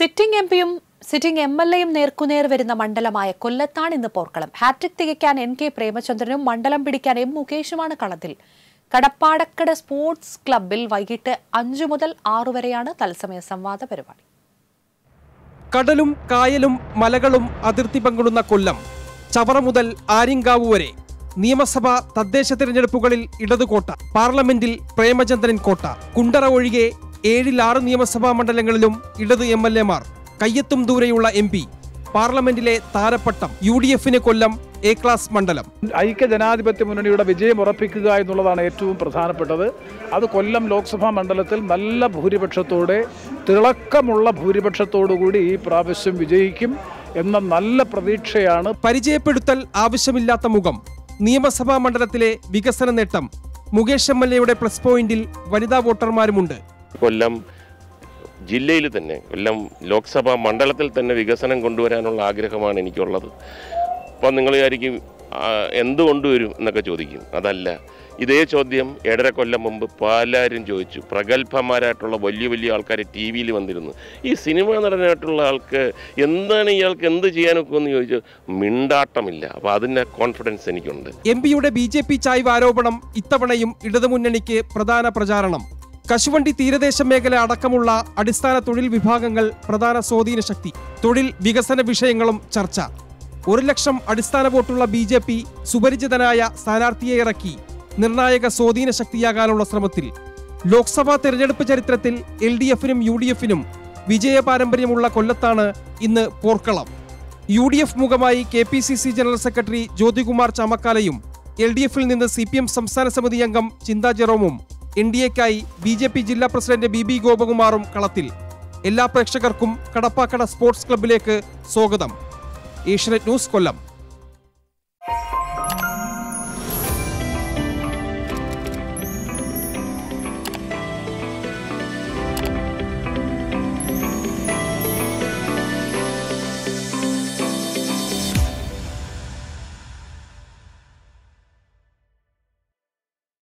sitting M പിയും sitting M L എയും നേർക്കുനേർ വരുന്ന മണ്ഡലമായ കൊല്ലത്താണ് ഇന്ന് പോർക്കളം ഹാട്രിക് തികയ്ക്കാൻ എൻ കെ പ്രേമചന്ദ്രനും മണ്ഡലം പിടിക്കാൻ എം മുകേഷുമാണ് കളത്തിൽ കടപ്പാടക്കട സ്പോർട്സ് ക്ലബ്ബിൽ വൈകിട്ട് അഞ്ചു മുതൽ ആറു വരെയാണ് തത്സമയ സംവാദ പരിപാടി കടലും കായലും മലകളും അതിർത്തി പങ്കിടുന്ന കൊല്ലം ചവറ മുതൽ ആര്യങ്കാവ് വരെ നിയമസഭ തദ്ദേശ തിരഞ്ഞെടുപ്പുകളിൽ ഇടത് കോട്ട പാർലമെന്റിൽ പ്രേമചന്ദ്രൻ കോട്ട കുണ്ടറ ഒഴികെ ഏഴിൽ ആറ് നിയമസഭാ മണ്ഡലങ്ങളിലും ഇടത് എം എൽ എമാർ കയ്യെത്തും ദൂരെയുള്ള എം പി പാർലമെന്റിലെ താരപ്പട്ടം യു ഡി എഫിന് കൊല്ലം എ ക്ലാസ് മണ്ഡലം ഐക്യ ജനാധിപത്യ മുന്നണിയുടെ വിജയം ഉറപ്പിക്കുക എന്നുള്ളതാണ് ഏറ്റവും പ്രധാനപ്പെട്ടത് അത് കൊല്ലം ലോക്സഭാ മണ്ഡലത്തിൽ നല്ല ഭൂരിപക്ഷത്തോടെ തിളക്കമുള്ള ഭൂരിപക്ഷത്തോടുകൂടി ഈ പ്രാവശ്യം വിജയിക്കും എന്ന നല്ല പ്രതീക്ഷയാണ് പരിചയപ്പെടുത്തൽ ആവശ്യമില്ലാത്ത മുഖം നിയമസഭാ മണ്ഡലത്തിലെ വികസന നേട്ടം മുകേഷ് എം എൽ എയുടെ പ്ലസ് പോയിന്റിൽ വനിതാ വോട്ടർമാരുമുണ്ട് കൊല്ലം ജില്ലയിൽ തന്നെ കൊല്ലം ലോക്സഭാ മണ്ഡലത്തിൽ തന്നെ വികസനം കൊണ്ടുവരാനുള്ള ആഗ്രഹമാണ് എനിക്കുള്ളത് അപ്പം നിങ്ങൾ വിചാരിക്കും ആ, എന്ത് കൊണ്ടുവരും എന്നൊക്കെ ചോദിക്കും അതല്ല ഇതേ ചോദ്യം ഏഴര കൊല്ലം മുമ്പ് പലരും ചോദിച്ചു പ്രഗത്ഭന്മാരായിട്ടുള്ള വലിയ വലിയ ആൾക്കാർ ടി വിയിൽ വന്നിരുന്നു ഈ സിനിമാ നടനായിട്ടുള്ള ആൾക്ക് എന്താണ് ഇയാൾക്ക് എന്ത് ചെയ്യാനൊക്കെ എന്ന് ചോദിച്ചു മിണ്ടാട്ടമില്ല അപ്പോൾ അതിൻ്റെ കോൺഫിഡൻസ് എനിക്കുണ്ട് എം പിയുടെ ബി ജെ പി ചായ്വ് ആരോപണം ഇത്തവണയും ഇടതുമുന്നണിക്ക് പ്രധാന പ്രചാരണം കശുവണ്ടി തീരദേശ മേഖല അടക്കമുള്ള അടിസ്ഥാന തൊഴിൽ വിഭാഗങ്ങൾ പ്രധാന സ്വാധീന ശക്തി തൊഴിൽ വികസന വിഷയങ്ങളും ചർച്ച ഒരു ലക്ഷം അടിസ്ഥാന വോട്ടുള്ള ബി ജെ പി സുപരിചിതനായ സ്ഥാനാർത്ഥിയെ ഇറക്കി നിർണായക സ്വാധീന ശക്തിയാകാനുള്ള ശ്രമത്തിൽ ലോക്സഭാ തെരഞ്ഞെടുപ്പ് ചരിത്രത്തിൽ എൽ ഡി എഫിനും യു ഡി എഫിനും വിജയ പാരമ്പര്യമുള്ള കൊല്ലത്താണ് ഇന്ന് പോർക്കളം യു ഡി എഫ് മുഖമായി K P C C general secretary Jyothikumar ചാമക്കാലയും എൽ ഡി എഫിൽ നിന്ന് സി പി എം സംസ്ഥാന സമിതി അംഗം ചിന്താ ജെറോമും എൻ ഡി എക്കായി ബി ജെ പി ജില്ലാ പ്രസിഡന്റ് ബി ബി ഗോപകുമാറും കളത്തിൽ എല്ലാ പ്രേക്ഷകർക്കും കടപ്പാക്കട സ്പോർട്സ് ക്ലബിലേക്ക് സ്വാഗതം ഏഷ്യനെറ്റ് ന്യൂസ് കൊല്ലം